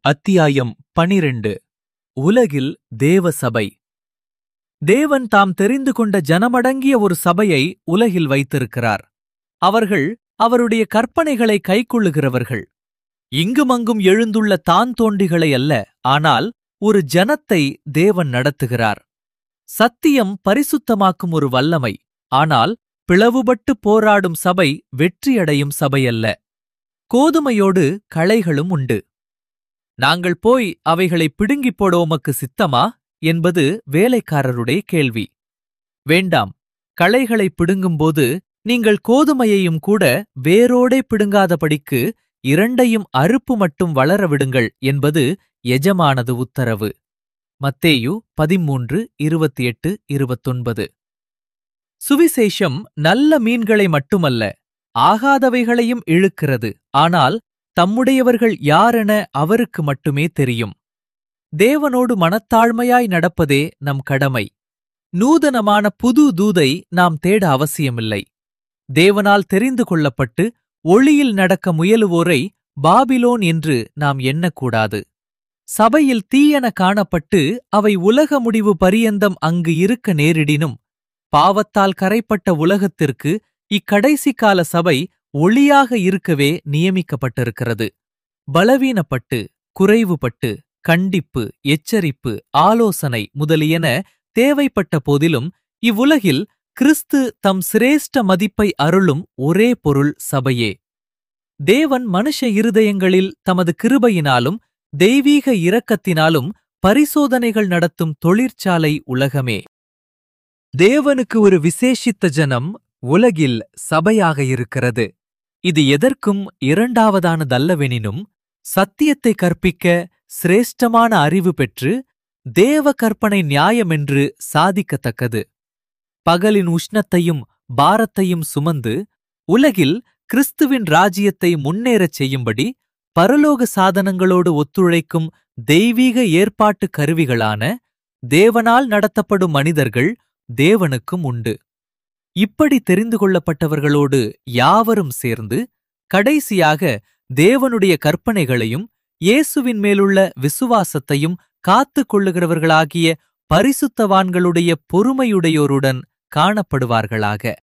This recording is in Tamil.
அத்தியாயம் பனிரெண்டு உலகில் தேவ சபை தேவன் தாம் தெரிந்து கொண்ட ஜனமடங்கிய ஒரு சபையை உலகில் வைத்திருக்கிறார் அவர்கள் அவருடைய கற்பனைகளை கைக்கொள்ளுகிறவர்கள் இங்குமங்கும் எழுந்துள்ள தான் தோண்டிகளை அல்ல ஆனால் ஒரு ஜனத்தை தேவன் நடத்துகிறார் சத்தியம் பரிசுத்தமாக்கும் ஒரு வல்லமை ஆனால் பிளவுபட்டு போராடும் சபை வெற்றியடையும் சபையல்ல கோதுமையோடு களைகளும் உண்டு நாங்கள் போய் அவைகளை பிடுங்கிப் போட உமக்கு சித்தமா என்பது வேலைக்காரருடைய கேள்வி வேண்டாம் களைகளை பிடுங்கும்போது நீங்கள் கோதுமையையும் கூட வேரோடே பிடுங்காதபடிக்கு இரண்டையும் அறுப்பு மட்டும் வளர விடுங்கள் என்பது எஜமானது உத்தரவு மத்தேயு பதிமூன்று இருபத்தி எட்டு இருபத்தொன்பது சுவிசேஷம் நல்ல மீன்களை மட்டுமல்ல ஆகாதவைகளையும் இழுக்கிறது ஆனால் தம்முடையவர்கள் யாரென அவருக்கு மட்டுமே தெரியும் தேவனோடு மனத்தாழ்மையாய் நடப்பதே நம் கடமை நூதனமான புது தூதை நாம் தேட அவசியமில்லை தேவனால் தெரிந்து கொள்ளப்பட்டு ஒளியில் நடக்க முயலுவோரை பாபிலோன் என்று நாம் எண்ணக்கூடாது சபையில் தீயென காணப்பட்டு அவை உலக முடிவு பரியந்தம் அங்கு இருக்க நேரிடினும் பாவத்தால் கரைப்பட்ட உலகத்திற்கு இக்கடைசி கால சபை ஒளியாக இருக்கவே நியமிக்கப்பட்டிருக்கிறது பலவீனப்பட்டு குறைவுபட்டு கண்டிப்பு எச்சரிப்பு ஆலோசனை முதலியன தேவைப்பட்ட போதிலும் இவ்வுலகில் கிறிஸ்து தம் சிரேஷ்ட மதிப்பை அருளும் ஒரே பொருள் சபையே தேவன் மனுஷ இருதயங்களில் தமது கிருபையினாலும் தெய்வீக இரக்கத்தினாலும் பரிசோதனைகள் நடத்தும் தொழிற்சாலை உலகமே தேவனுக்கு ஒரு விசேஷித்த ஜனம் உலகில் சபையாக இருக்கிறது இது எதற்கும் இரண்டாவதானதல்லவெனினும் சத்தியத்தை கற்பிக்க சிரேஷ்டமான அறிவு பெற்று தேவ கற்பனை நியாயமென்று சாதிக்கத்தக்கது பகலின் உஷ்ணத்தையும் பாரத்தையும் சுமந்து உலகில் கிறிஸ்துவின் ராஜ்யத்தை முன்னேறச் செய்யும்படி பரலோக சாதனங்களோடு ஒத்துழைக்கும் தெய்வீக ஏற்பாட்டு கருவிகளான தேவனால் நடத்தப்படும் மனிதர்கள் தேவனுக்கும் உண்டு இப்படி தெரிந்து கொள்ளப்பட்டவர்களோடு யாவரும் சேர்ந்து கடைசியாக தேவனுடைய கற்பனைகளையும் இயேசுவின் மேலுள்ள விசுவாசத்தையும் காத்துக் கொள்ளுகிறவர்களாகிய பரிசுத்தவான்களுடைய பொறுமையுடையோருடன் காணப்படுவார்களாக